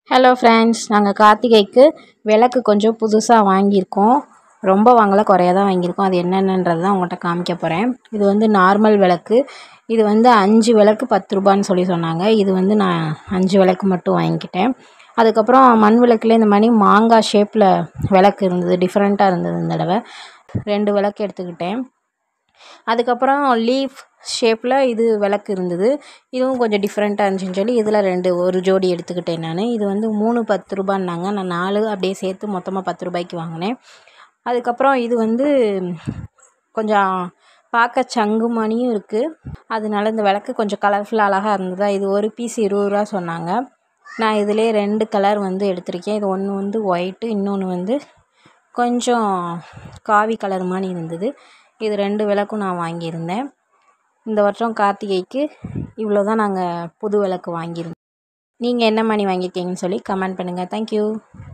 hello friends நாங்கள் கார்த்திகைக்கு விளக்கு கொஞ்சம் புதுசாக வாங்கியிருக்கோம் ரொம்ப வாங்கலை குறையா தான் வாங்கியிருக்கோம் அது என்னென்னன்றது தான் உங்கள்கிட்ட காமிக்க போகிறேன் இது வந்து நார்மல் விளக்கு இது வந்து அஞ்சு விளக்கு பத்து ரூபான்னு சொல்லி சொன்னாங்க இது வந்து நான் அஞ்சு விளக்கு மட்டும் வாங்கிக்கிட்டேன் அதுக்கப்புறம் மண் விளக்குல இந்த மாதிரி மாங்காய் ஷேப்பில் விளக்கு இருந்தது டிஃப்ரெண்ட்டாக இருந்தது இந்த தடவை ரெண்டு விளக்கு எடுத்துக்கிட்டேன் அதுக்கப்புறம் லீஃப் ஷேப்பில் இது விளக்கு இருந்தது இதுவும் கொஞ்சம் டிஃப்ரெண்ட்டாக இருந்துச்சுன்னு சொல்லி இதில் ரெண்டு ஒரு ஜோடி எடுத்துக்கிட்டேன் நான் இது வந்து மூணு பத்து ரூபான்னாங்க நான் நாலு அப்படியே சேர்த்து மொத்தமாக பத்து ரூபாய்க்கு வாங்கினேன் அதுக்கப்புறம் இது வந்து கொஞ்சம் பார்க்க சங்கு மணியும் இருக்குது அதனால இந்த விளக்கு கொஞ்சம் கலர்ஃபுல்லாக அழகாக இருந்ததா இது ஒரு பீஸ் இருபது ரூபா சொன்னாங்க நான் இதிலே ரெண்டு கலர் வந்து எடுத்திருக்கேன் இது ஒன்று வந்து ஒயிட்டு இன்னொன்று வந்து கொஞ்சம் காவி கலர் மாதிரி இருந்தது இது ரெண்டு விளக்கும் நான் வாங்கியிருந்தேன் இந்த வருஷம் கார்த்திகைக்கு இவ்வளோ தான் நாங்கள் புது விளக்கு வாங்கியிருந்தோம் நீங்கள் என்ன மணி வாங்கியிருக்கீங்கன்னு சொல்லி கமெண்ட் பண்ணுங்கள் தேங்க்யூ